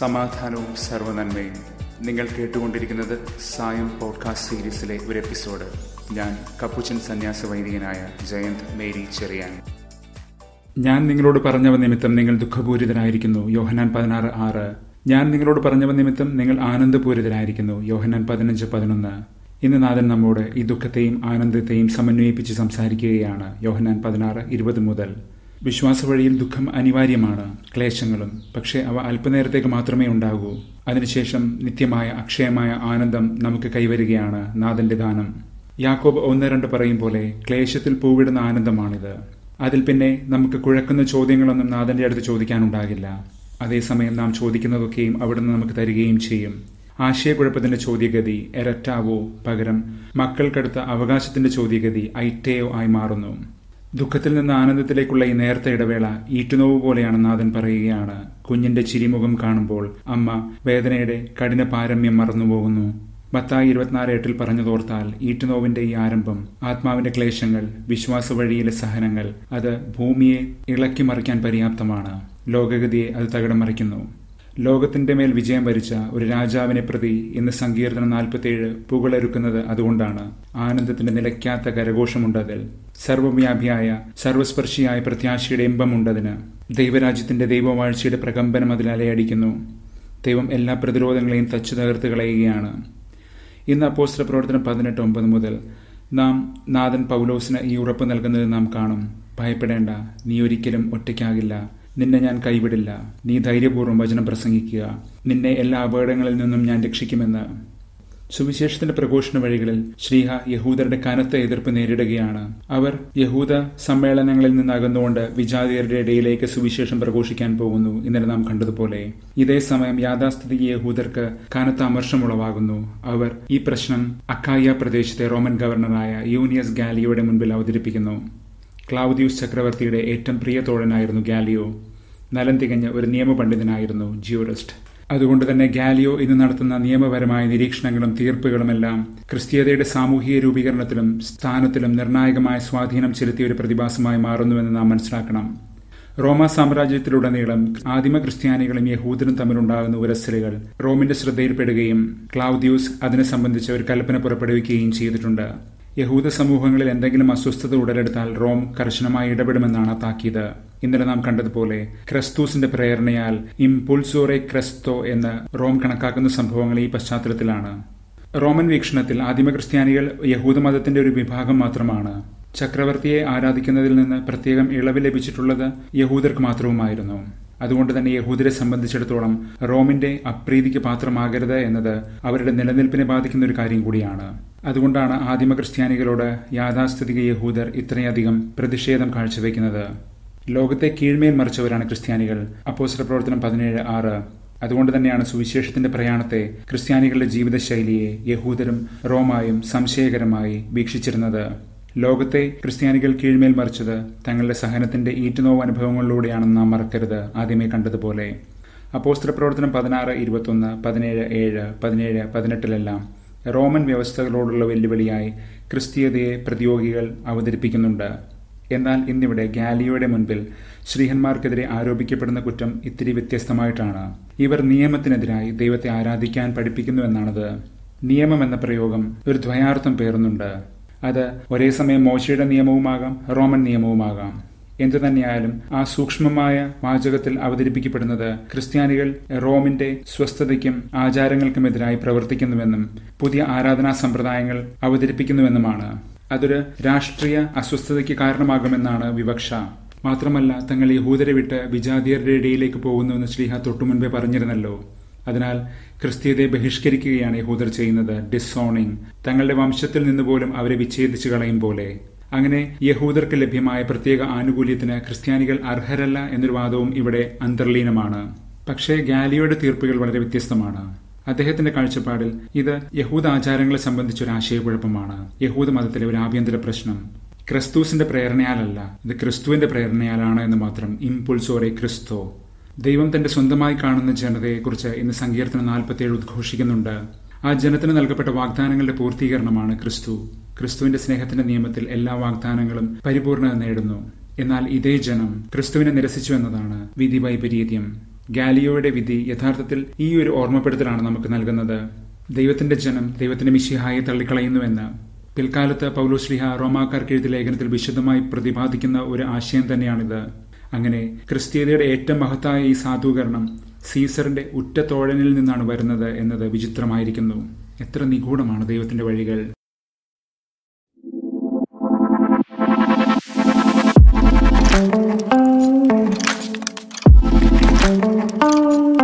സമാധാനവും സർവനന്മയും നിങ്ങൾ കേട്ടുകൊണ്ടിരിക്കുന്നത് സായം പോഡ്കാസ്റ്റ് സീരീസിലെ ഒരു എപ്പിസോഡ് ഞാൻ കപ്പുച്ചൻ സന്യാസ വൈദികനായ ജയന്ത് മേരി ചെറിയാൻ ഞാൻ നിങ്ങളോട് പറഞ്ഞവ നിമിത്തം നിങ്ങൾ ദുഃഖപൂരിതരായിരിക്കുന്നു യോഹനാൻ പതിനാറ് ആറ് ഞാൻ നിങ്ങളോട് പറഞ്ഞവ നിമിത്തം നിങ്ങൾ ആനന്ദപൂരിതരായിരിക്കുന്നു യോഹനാൻ പതിനഞ്ച് പതിനൊന്ന് ഇന്ന് നാഥൻ നമ്മോട് ഈ ദുഃഖത്തെയും ആനന്ദത്തെയും സമന്വയിപ്പിച്ച് സംസാരിക്കുകയാണ് യോഹനാൻ പതിനാറ് ഇരുപത് മുതൽ വിശ്വാസ വഴിയിൽ ദുഃഖം അനിവാര്യമാണ് ക്ലേശങ്ങളും പക്ഷേ അവ അല്പനേരത്തേക്ക് മാത്രമേ ഉണ്ടാകൂ അതിനുശേഷം നിത്യമായ അക്ഷയമായ ആനന്ദം നമുക്ക് കൈവരികയാണ് നാഥന്റെ ദാനം യാക്കോബ് ഒന്ന് രണ്ട് പറയും പോലെ ക്ലേശത്തിൽ പൂവിടുന്ന ആനന്ദമാണിത് അതിൽ പിന്നെ നമുക്ക് കുഴക്കുന്ന ചോദ്യങ്ങളൊന്നും നാഥന്റെ അടുത്ത് ചോദിക്കാനുണ്ടാകില്ല അതേസമയം നാം ചോദിക്കുന്നതൊക്കെയും അവിടുന്ന് നമുക്ക് തരികയും ചെയ്യും ആശയക്കുഴപ്പത്തിന്റെ ചോദ്യഗതി എരറ്റാവോ പകരം മക്കൾക്കടുത്ത അവകാശത്തിന്റെ ചോദ്യഗതി ഐറ്റയോ ആയി മാറുന്നു ദുഃഖത്തിൽ നിന്ന് ആനന്ദത്തിലേക്കുള്ള ഈ നേരത്തെ ഇടവേള ഈറ്റുനോവ് പോലെയാണ് നാഥൻ പറയുകയാണ് കുഞ്ഞിന്റെ ചിരിമുഖം കാണുമ്പോൾ അമ്മ വേദനയുടെ കഠിന പാരമ്യം മറന്നുപോകുന്നു മത്തായി ഇരുപത്തിനാല് എട്ടിൽ പറഞ്ഞതോർത്താൽ ഈറ്റുനോവിന്റെ ഈ ആരംഭം ആത്മാവിന്റെ ക്ലേശങ്ങൾ വിശ്വാസ വഴിയിലെ സഹനങ്ങൾ അത് ഭൂമിയെ ഇളക്കി മറിക്കാൻ പര്യാപ്തമാണ് ലോകഗതിയെ അത് തകിടം മറിക്കുന്നു ലോകത്തിന്റെ മേൽ വിജയം വരിച്ച ഒരു രാജാവിനെ പ്രതി ഇന്ന് സങ്കീർത്തനം നാൽപ്പത്തിയേഴ് പുകളൊരുക്കുന്നത് അതുകൊണ്ടാണ് ആനന്ദത്തിന്റെ നിലയ്ക്കാത്ത കരഘോഷമുണ്ട് അതിൽ സർവവ്യാപിയായ സർവസ്പർശിയായ പ്രത്യാശയുടെ ഇമ്പമുണ്ടതിന് ദൈവരാജ്യത്തിന്റെ ദൈവവാഴ്ചയുടെ പ്രകമ്പനം അതിൽ അലയടിക്കുന്നു ദൈവം എല്ലാ പ്രതിരോധങ്ങളെയും തച്ചു തകർത്ത് കളയുകയാണ് ഇന്ന് അപ്പോസ്റ്റർ പ്രവർത്തനം പതിനെട്ട് ഒമ്പത് മുതൽ നാം നാഥൻ പൗലോസിന് ഈ ഉറപ്പ് നൽകുന്നത് നാം കാണും ഭയപ്പെടേണ്ട നീ ഒരിക്കലും ഒറ്റയ്ക്കാകില്ല നിന്നെ ഞാൻ കൈവിടില്ല നീ ധൈര്യപൂർവ്വം വചനം പ്രസംഗിക്കുക നിന്നെ എല്ലാ അപകടങ്ങളിൽ നിന്നും ഞാൻ രക്ഷിക്കുമെന്ന് സുവിശേഷത്തിന്റെ പ്രഘോഷണ വഴികളിൽ ശ്രീഹ യഹൂദരുടെ കനത്ത എതിർപ്പ് നേരിടുകയാണ് അവർ യഹൂദ സമ്മേളനങ്ങളിൽ നിന്ന് അകന്നുകൊണ്ട് വിജാതിയരുടെ ഇടയിലേക്ക് സുവിശേഷം പ്രഘോഷിക്കാൻ പോകുന്നു ഇന്നലെ നാം കണ്ടതുപോലെ ഇതേ സമയം യാഥാസ്ഥിതിക യഹൂദർക്ക് കനത്ത അമർഷമുളവാകുന്നു അവർ ഈ പ്രശ്നം അക്കായ പ്രദേശത്തെ റോമൻ ഗവർണറായ യൂനിയസ് ഗാലിയോയുടെ മുൻപിൽ അവതരിപ്പിക്കുന്നു ക്ലൗദിയൂസ് ചക്രവർത്തിയുടെ ഏറ്റവും പ്രിയ തോഴനായിരുന്നു ഗാലിയോ നലം തികഞ്ഞ ഒരു നിയമപണ്ഡിതനായിരുന്നു ജിയോറിസ്റ്റ് അതുകൊണ്ട് തന്നെ ഗാലിയോ ഇന്ന് നടത്തുന്ന നിയമപരമായ നിരീക്ഷണങ്ങളും തീർപ്പുകളുമെല്ലാം ക്രിസ്തീയതയുടെ സാമൂഹിക രൂപീകരണത്തിലും സ്ഥാനത്തിലും നിർണായകമായ സ്വാധീനം ചെലുത്തിയ ഒരു പ്രതിഭാസമായി മാറുന്നുവെന്ന് നാം മനസ്സിലാക്കണം റോമ സാമ്രാജ്യത്തിലുടനീളം ആദിമ ക്രിസ്ത്യാനികളും യഹൂദരും തമ്മിലുണ്ടാകുന്ന ഉരസലുകൾ റോമിന്റെ ശ്രദ്ധയിൽപ്പെടുകയും ക്ലൗദ്യൂസ് അതിനെ സംബന്ധിച്ച് ഒരു കൽപ്പന പുറപ്പെടുവിക്കുകയും ചെയ്തിട്ടുണ്ട് യഹൂദ സമൂഹങ്ങളിൽ എന്തെങ്കിലും അസ്വസ്ഥത ഉടലെടുത്താൽ റോം കർശനമായി ഇടപെടുമെന്നാണ് താക്കീത് ഇന്നലെ നാം കണ്ടതുപോലെ ക്രിസ്തൂസിന്റെ പ്രേരണയാൽ ഇംപുൾസോറെ ക്രിസ്തോ എന്ന് റോം കണക്കാക്കുന്ന സംഭവങ്ങൾ ഈ പശ്ചാത്തലത്തിലാണ് റോമൻ വീക്ഷണത്തിൽ ആദിമ ക്രിസ്ത്യാനികൾ യഹൂദമതത്തിന്റെ ഒരു വിഭാഗം മാത്രമാണ് ചക്രവർത്തിയെ ആരാധിക്കുന്നതിൽ നിന്ന് പ്രത്യേകം ഇളവ് ലഭിച്ചിട്ടുള്ളത് യഹൂദർക്ക് മാത്രവുമായിരുന്നു അതുകൊണ്ട് തന്നെ യഹൂദരെ സംബന്ധിച്ചിടത്തോളം റോമിന്റെ അപ്രീതിക്ക് പാത്രമാകരുത് എന്നത് അവരുടെ നിലനിൽപ്പിനെ ബാധിക്കുന്ന ഒരു കാര്യം കൂടിയാണ് അതുകൊണ്ടാണ് ആദിമ ക്രിസ്ത്യാനികളോട് യാഥാസ്ഥിതിക യഹൂദർ ഇത്രയധികം പ്രതിഷേധം കാഴ്ചവെക്കുന്നത് ലോകത്തെ കീഴ്മേൽ മറിച്ചവരാണ് ക്രിസ്ത്യാനികൾ അപ്പോസ്റ്റർ പ്രവർത്തനം പതിനേഴ് ആറ് അതുകൊണ്ട് തന്നെയാണ് സുവിശേഷത്തിന്റെ പ്രയാണത്തെ ക്രിസ്ത്യാനികളുടെ ജീവിതശൈലിയെ യഹൂദരും റോമായും സംശയകരമായി വീക്ഷിച്ചിരുന്നത് ലോകത്തെ ക്രിസ്ത്യാനികൾ കീഴ്മേൽ മറിച്ചത് തങ്ങളുടെ സഹനത്തിന്റെ ഈറ്റുനോവ് അനുഭവങ്ങളിലൂടെയാണെന്ന് നാം മറക്കരുത് ആദ്യമേ കണ്ടതുപോലെ അപ്പോസ്ത്ര പ്രവർത്തനം പതിനാറ് ഇരുപത്തൊന്ന് പതിനേഴ് ഏഴ് പതിനേഴ് പതിനെട്ടിലെല്ലാം റോമൻ വ്യവസ്ഥകളോടുള്ള വെല്ലുവിളിയായി ക്രിസ്തീയതയെ പ്രതിയോഗികൾ അവതരിപ്പിക്കുന്നുണ്ട് എന്നാൽ ഇന്നിവിടെ ഗാലിയോയുടെ മുൻപിൽ ശ്രീഹന്മാർക്കെതിരെ ആരോപിക്കപ്പെടുന്ന കുറ്റം ഇത്തിരി വ്യത്യസ്തമായിട്ടാണ് ഇവർ നിയമത്തിനെതിരായി ദൈവത്തെ ആരാധിക്കാൻ പഠിപ്പിക്കുന്നു എന്നാണത് നിയമം എന്ന പ്രയോഗം ഒരു ദ്വയാർത്ഥം പേറുന്നുണ്ട് അത് ഒരേ സമയം മോശയുടെ നിയമവുമാകാം റോമൻ നിയമവുമാകാം എന്തു തന്നെയായാലും ആ സൂക്ഷ്മമായ വാചകത്തിൽ അവതരിപ്പിക്കപ്പെടുന്നത് ക്രിസ്ത്യാനികൾ റോമിന്റെ സ്വസ്ഥതയ്ക്കും ആചാരങ്ങൾക്കുമെതിരായി പ്രവർത്തിക്കുന്നുവെന്നും പുതിയ ആരാധനാ സമ്പ്രദായങ്ങൾ അവതരിപ്പിക്കുന്നുവെന്നുമാണ് അതൊരു രാഷ്ട്രീയ അസ്വസ്ഥതയ്ക്ക് കാരണമാകുമെന്നാണ് വിവക്ഷ മാത്രമല്ല തങ്ങൾ യഹൂദരെ വിട്ട് വിജാതിയരുടെ ഇടയിലേക്ക് പോകുന്നുവെന്ന് ശ്രീഹ തൊട്ടുമുൻപേ പറഞ്ഞിരുന്നല്ലോ അതിനാൽ ക്രിസ്തീയതയെ ബഹിഷ്കരിക്കുകയാണ് യഹൂദർ ചെയ്യുന്നത് ഡിസോണിംഗ് തങ്ങളുടെ വംശത്തിൽ നിന്ന് പോലും അവരെ വിച്ഛേദിച്ചു കളയും പോലെ അങ്ങനെ യഹൂദർക്ക് ലഭ്യമായ പ്രത്യേക ആനുകൂല്യത്തിന് ക്രിസ്ത്യാനികൾ അർഹരല്ല എന്നൊരു വാദവും ഇവിടെ അന്തർലീനമാണ് പക്ഷേ ഗാലിയുടെ തീർപ്പുകൾ വളരെ വ്യത്യസ്തമാണ് അദ്ദേഹത്തിന്റെ കാഴ്ചപ്പാടിൽ ഇത് യഹൂദ ആചാരങ്ങളെ സംബന്ധിച്ച ഒരു ആശയക്കുഴപ്പമാണ് യഹൂദ മതത്തിലെ ഒരു ആഭ്യന്തര പ്രശ്നം ക്രിസ്തുവിന്റെ പ്രേരണയാലല്ല ഇത് ക്രിസ്തുവിന്റെ പ്രേരണയാലാണ് എന്ന് മാത്രം ഇംപുൾസോറെ ക്രിസ്തോ ദൈവം തന്റെ സ്വന്തമായി കാണുന്ന ജനതയെക്കുറിച്ച് ഇന്ന് സങ്കീർത്തനം നാൽപ്പത്തിയേഴ് ഉദ്ഘോഷിക്കുന്നുണ്ട് ആ ജനത്തിന് നൽകപ്പെട്ട വാഗ്ദാനങ്ങളുടെ പൂർത്തീകരണമാണ് ക്രിസ്തു ക്രിസ്തുവിന്റെ സ്നേഹത്തിന്റെ നിയമത്തിൽ എല്ലാ വാഗ്ദാനങ്ങളും പരിപൂർണത നേടുന്നു എന്നാൽ ഇതേ ജനം ക്രിസ്തുവിനെ നിരസിച്ചു എന്നതാണ് വിധി വൈപരീത്യം ഗാലിയോയുടെ വിധി യഥാർത്ഥത്തിൽ ഈ ഒരു ഓർമ്മപ്പെടുത്തലാണ് നമുക്ക് നൽകുന്നത് ദൈവത്തിന്റെ ജനം ദൈവത്തിന്റെ മിശിഹായെ തള്ളിക്കളയുന്നുവെന്ന് പിൽക്കാലത്ത് പൗലോശ്ലിഹ റോമാക്കാർക്ക് എഴുതിയ ലേഖനത്തിൽ വിശദമായി പ്രതിപാദിക്കുന്ന ഒരു ആശയം തന്നെയാണിത് അങ്ങനെ ക്രിസ്തീയതയുടെ ഏറ്റവും മഹത്തായ ഈ സാധൂകരണം സീസറിന്റെ ഉറ്റ തോഴനിൽ നിന്നാണ് വരുന്നത് എന്നത് വിചിത്രമായിരിക്കുന്നു എത്ര നിഗൂഢമാണ് ദൈവത്തിന്റെ വഴികൾ thank you